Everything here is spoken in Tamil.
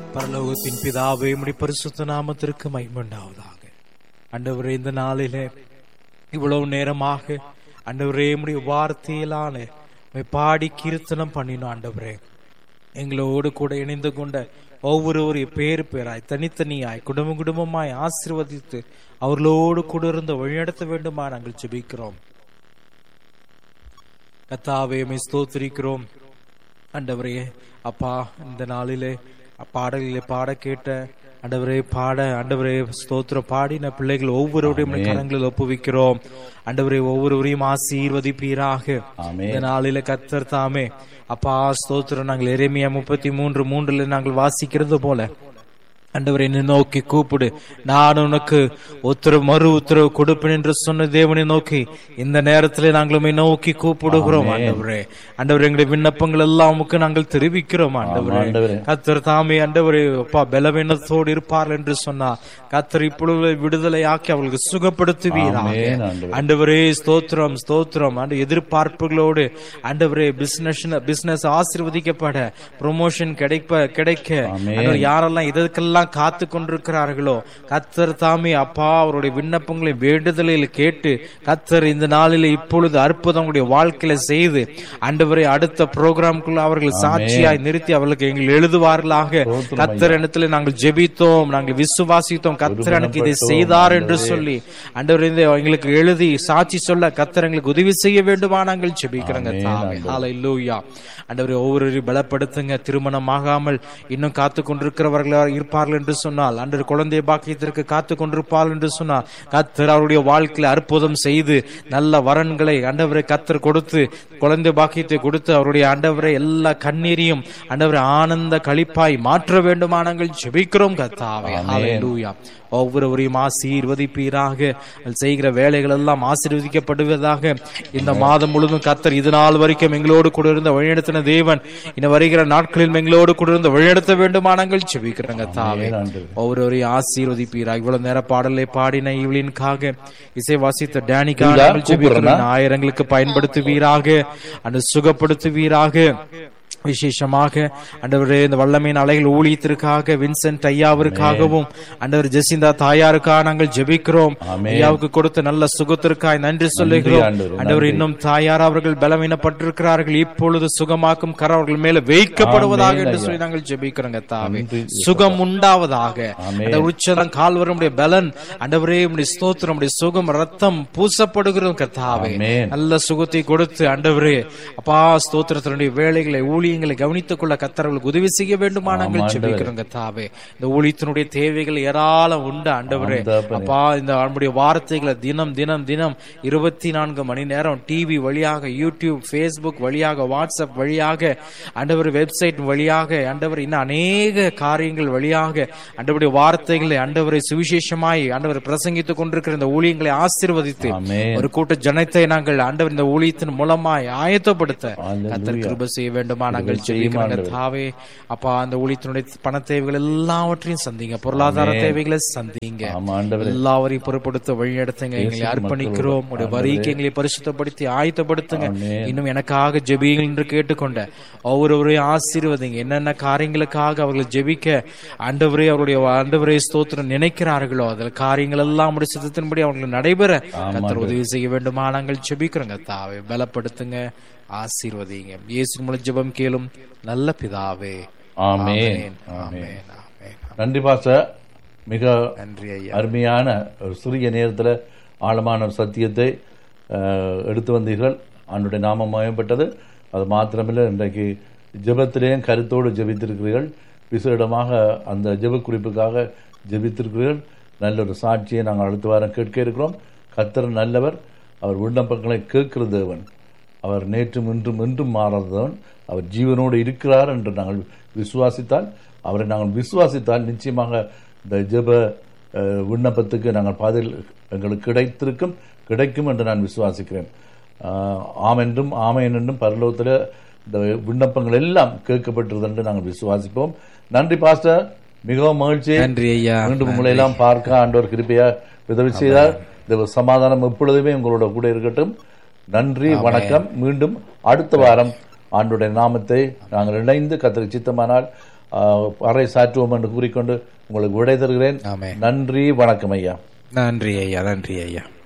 பரலோகத்தின் பிதாவே உம்முடைய பரிசுத்த நாமத்திற்கு மகிமுண்டாவதாக ஆண்டவரே இந்த நாளிலே இவ்வளவு நேரமாக ஆண்டவரே உம்முடைய வார்த்தையிலான உம்மை பாடி கீர்த்தனம் பண்ணினோம் ஆண்டவரே எங்களோடு கூட இணைந்து கொண்ட ஒவ்வொருவரையும் பேர் பேராய் தனித்தனியாய் குடும்பம் குடும்பமாய் ஆசீர்வதித்து அவர்களோடு கூட இருந்து வழிநடத்த வேண்டுமா நாங்கள் ஜெபிக்கிறோம் கத்தாவே உம்மை ஸ்தோத்திரிக்கிறோம் ஆண்டவரே அப்பா இந்த நாளிலே பாடலிலே பாட கேட்ட ஆண்டவரே பாட ஆண்டவரே ஸ்தோத்திரம் பாடின பிள்ளைகள் ஒவ்வொருவரையும் உம்முடைய கரங்களில் ஒப்புவிக்கிறோம் ஆண்டவரே ஒவ்வொருவரையும் ஆசீர்வதிப்பீராக ஆமென். இந்த நாளில கத்தர் தாமே அப்பா ஸ்தோத்திரம் நாங்கள் எரேமியா முப்பத்தி மூன்று மூன்றுல நாங்கள் வாசிக்கிறது போல ஆண்டவரை என்னை நோக்கி கூப்பிடு நான் உனக்கு உத்தரவு மறு உத்தரவு கொடுப்பேன் என்று சொன்ன தேவனை நோக்கி இந்த நேரத்தில் நாங்கள் உம்மை நோக்கி கூப்பிடுகிறோம் ஆண்டவரே ஆண்டவரே எங்களுடைய விண்ணப்பங்கள் எல்லாம் உமக்கு நாங்கள் தெரிவிக்கிறோம் ஆண்டவரே ஆண்டவரே. கத்தர் தாமே ஆண்டவரே அப்பா பலவீனத்தோடு இருப்பார் என்று சொன்னார் கத்தர் இப்பொழுது விடுதலை ஆக்கி அவர்களுக்கு சுகப்படுத்துவீராக ஆமென், ஆண்டவரே. ஆண்டவரே ஸ்தோத்திரம் ஸ்தோத்திரம் ஆண்டு எதிர்பார்ப்புகளோடு ஆண்டவரே பிசினஸ் பிசினஸ் ஆசீர்வதிக்கப்பட ப்ரொமோஷன் கிடைப்ப கிடைக்க ஆமென். ஆண்டவர் யாரெல்லாம் இதற்கெல்லாம் காத்து கொண்டிருக்கிறார்களோ கத்தர் தாமே அப்பா அவருடைய விண்ணப்பங்களை வேண்டுதலில் கேட்டு கத்தர் இந்த நாளில் இப்பொழுது அற்புதம் உங்களுடைய வாழ்க்கையில செய்து ஆண்டவரை அடுத்த ப்ரோக்ராம்குள்ள அவர்கள் சாட்சியாய் நிறுத்தி அவர்களுக்கு எங்கள் எழுதுவார்களாக கத்தர் இடத்துல நாங்கள் ஜெபித்தோம் நாங்கள் விசுவாசித்தோம் கத்தர் எனக்கு இதை செய்தார் என்று சொல்லி ஆண்டவர் இந்த எங்களுக்கு எழுதி சாட்சி சொல்ல கத்தர் எங்களுக்கு உதவி செய்ய வேண்டுமா நாங்கள் ஜெபிக்கிறோங்க தாவே ஹalleluya ஆண்டவரே ஒவ்வொருவரையும் பலப்படுத்துங்க திருமணம் ஆகாமல் இன்னும் காத்து கொண்டிருக்கிறவர்கள் இருப்பார்கள் என்று சொன்னால் அன்று குழந்தை பாக்கியத்திற்கு காத்து கொண்டிருப்பார்கள் என்று சொன்னால் கத்தர் அவருடைய வாழ்க்கையில அற்புதம் செய்து நல்ல வரன்களை ஆண்டவரை கத்தர் கொடுத்து குழந்தை பாக்கியத்தை கொடுத்து அவருடைய ஆண்டவரை எல்லா கண்ணீரையும் ஆண்டவரை ஆனந்த களிப்பாய் மாற்ற வேண்டுமா நாங்கள் ஜெபிக்கிறோம் கத்தாவே ஹalleluya ஒவ்வொருவரையும் ஆசீர்வதிப்பீராக அவர்கள் செய்கிற வேலைகள் எல்லாம் ஆசீர்வதிக்கப்படுவதாக இந்த மாதம் முழுவதும் கத்தர் இது நாள் வரைக்கும் எங்களோடு கூட இருந்த வழிநடத்தின தேவன் இன்னும் வருகிற நாட்களில் எங்களோடு கூட இருந்து வழிநடத்த வேண்டுமானங்கள் செபிக்கிறங்க தாவே ஆண்டவரே. ஒவ்வொருவரையும் ஆசீர்வதிப்பீராக இவ்வளவு நேர பாடலை பாடின இவளின்காக இசை வாசித்த டேனிக்காக இதா, நாங்கள் ஜெபிக்கிறோம். கூப்பிடுறேனா? ஆயிரங்களுக்கு பயன்படுத்துவீராக அந்த சுகப்படுத்துவீராக விசேஷமாக ஆண்டவரே இந்த வல்லமையின் அலைகள் ஊழியத்திற்காக வின்சென்ட் ஐயாவிற்காகவும் ஆண்டவர் ஜெசிந்தா தாயாருக்காக நாங்கள் ஜெபிக்கிறோம் ஆமென். ஐயாவுக்கு கொடுத்த நல்ல சுகத்திற்காய் நன்றி சொல்லுகிறோம் ஆண்டவரே, ஆண்டவர் இன்னும் தாயார் அவர்கள் பலவீனப்பட்டிருக்கிறார்கள் இப்பொழுது சுகமாக்கும் கர அவர்கள் மேல வைக்கப்படுவதாக ஆமென், என்று ஐயா. சொல்லி நாங்கள் ஜெபிக்கிறோங்க தாவே நன்றி, சுகம் உண்டாவதாக ஆமென். அந்த உச்சதம் கால்வருடைய பலன் ஆண்டவரே உம்முடைய ஸ்தோத்திரம் உம்முடைய சுகம் ரத்தம் பூசப்படுகிறோம் கர்த்தாவே ஆமென். நல்ல சுகத்தை கொடுத்து ஆண்டவரே அப்பா ஸ்தோத்திரத்தினுடைய வேலைகளை ஊழியங்களை கவனித்துக் கொள்ள கத்தர்களுக்கு உதவி செய்ய வேண்டுமா நாங்கள் ஆமாம், ஜெபிக்கிறோம் கர்த்தாவே இந்த ஊழியத்தினுடைய தேவைகள் ஏராளம் உண்டு ஆண்டவரே ஆம், தகப்பனே. அப்பா இந்த நம்முடைய வார்த்தைகளை தினம் தினம் தினம் இருபத்தி நான்கு மணி நேரம் டிவி வழியாக யூடியூப் ஃபேஸ்புக் வழியாக வாட்ஸ்அப் வழியாக ஆண்டவர் வெப்சைட் வழியாக ஆண்டவர் இன்னும் அநேக காரியங்கள் வழியாக ஆண்டவருடைய வார்த்தைகளை ஆண்டவரை சுவிசேஷமாய் ஆண்டவர் பிரசங்கித்துக் கொண்டிருக்கிற இந்த ஊழியங்களை ஆசீர்வதித்து ஆமென். ஒரு கூட்ட ஜனத்தை நாங்கள் ஆண்டவர் இந்த ஊழியத்தின் மூலமாய் ஆயத்தப்படுத்த Hallelujah. கத்தர் கிருபை செய்ய வேண்டுமா நாங்கள் கிருபை செய்யும் ஜெபிக்கிறோம் ஆண்டவரே. தாவே அப்பா அந்த ஊழியத்தினுடைய பண தேவைகள் எல்லாவற்றையும் சந்திங்க பொருளாதார ஆமென். தேவைகளை சந்திங்க ஆமா ஆண்டவரே எல்லாவரையும் பொறுப்படுத்த வழிநடத்துங்க எங்களை இயேசு அர்ப்பணிக்கிறோம் மக்களோடு. உடைய வரிக்கு எங்களை பரிசுத்தப்படுத்தி ஆயத்தப்படுத்துங்க ஆமென். இன்னும் எனக்காக ஜெபியுங்கள் என்று கேட்டுக்கொண்ட ஒவ்வொருவரையும் ஆசீர்வதிங்க என்னென்ன காரியங்களுக்காக அவர்கள் ஜெபிக்க ஆண்டவரே அவருடைய ஆண்டவரே ஸ்தோத்திரம் நினைக்கிறார்களோ அதில் காரியங்கள் எல்லாம் உடைய சித்தத்தின்படி அவங்களுக்கு நடைபெற கத்தர் உதவி செய்ய வேண்டுமா நாங்கள் ஜெபிக்கிறோங்க தாவே பலப்படுத்துங்க ஆசீர்வதிங்க இயேசு மூலம் ஜெபம் கேளும் நல்ல பிதாவே ஆமென் ஆமென் ஆமென் ஆமென் ஆமென் நன்றி பாச மிக நன்றி ஐயா அருமையான ஒரு சிறிய நேரத்தில் ஆழமான ஒரு சத்தியத்தை அஹ், எடுத்து வந்தீர்கள் ஆண்டுடைய நாமம் மயப்பட்டது அது மாத்திரமில்லை இன்றைக்கு ஜெபத்திலேயும் கருத்தோடு ஜெபித்திருக்கிறீர்கள் விசேடமாக அந்த ஜெப குறிப்புக்காக ஜெபித்திருக்கிறீர்கள் நல்ல ஒரு சாட்சியை நாங்கள் அடுத்த வாரம் கேட்க இருக்கிறோம் கத்தர் நல்லவர் அவர் விண்ணப்பங்களை கேட்கிற தேவன் அவர் நேற்றும் இன்றும் என்றும் மாறாதவன் அவர் ஜீவனோடு இருக்கிறார் என்று நாங்கள் விசுவாசித்தால் அவரை நாங்கள் விசுவாசித்தால் நிச்சயமாக இந்த ஜெப அஹ், விண்ணப்பத்துக்கு நாங்கள் பதில் எங்களுக்கு கிடைத்திருக்கும் கிடைக்கும் என்று நான் விசுவாசிக்கிறேன் ஆஹ், ஆம் என்றும் ஆமையன் என்றும் பரலோகத்தில் இந்த விண்ணப்பங்கள் எல்லாம் கேட்கப்பட்டிருது என்று நாங்கள் விசுவாசிப்போம் நன்றி பாஸ்டர் மிகவும் மகிழ்ச்சி நன்றி ஐயா மீண்டும் உங்களை எல்லாம் பார்க்க ஆண்டவர் கிருபையா உதவி செய்தார் இந்த சமாதானம் எப்பொழுதுமே உங்களோட கூட இருக்கட்டும் நன்றி வணக்கம் மீண்டும் அடுத்த வாரம் ஆண்டுடைய நாமத்தை நாங்கள் இணைந்து கத்திரி சித்தமானால் ஆஹ், அறை சாற்றுவோம் என்று கூறிக்கொண்டு உங்களுக்கு விடை தருகிறேன் ஆமே நன்றி வணக்கம் ஐயா நன்றி ஐயா நன்றி ஐயா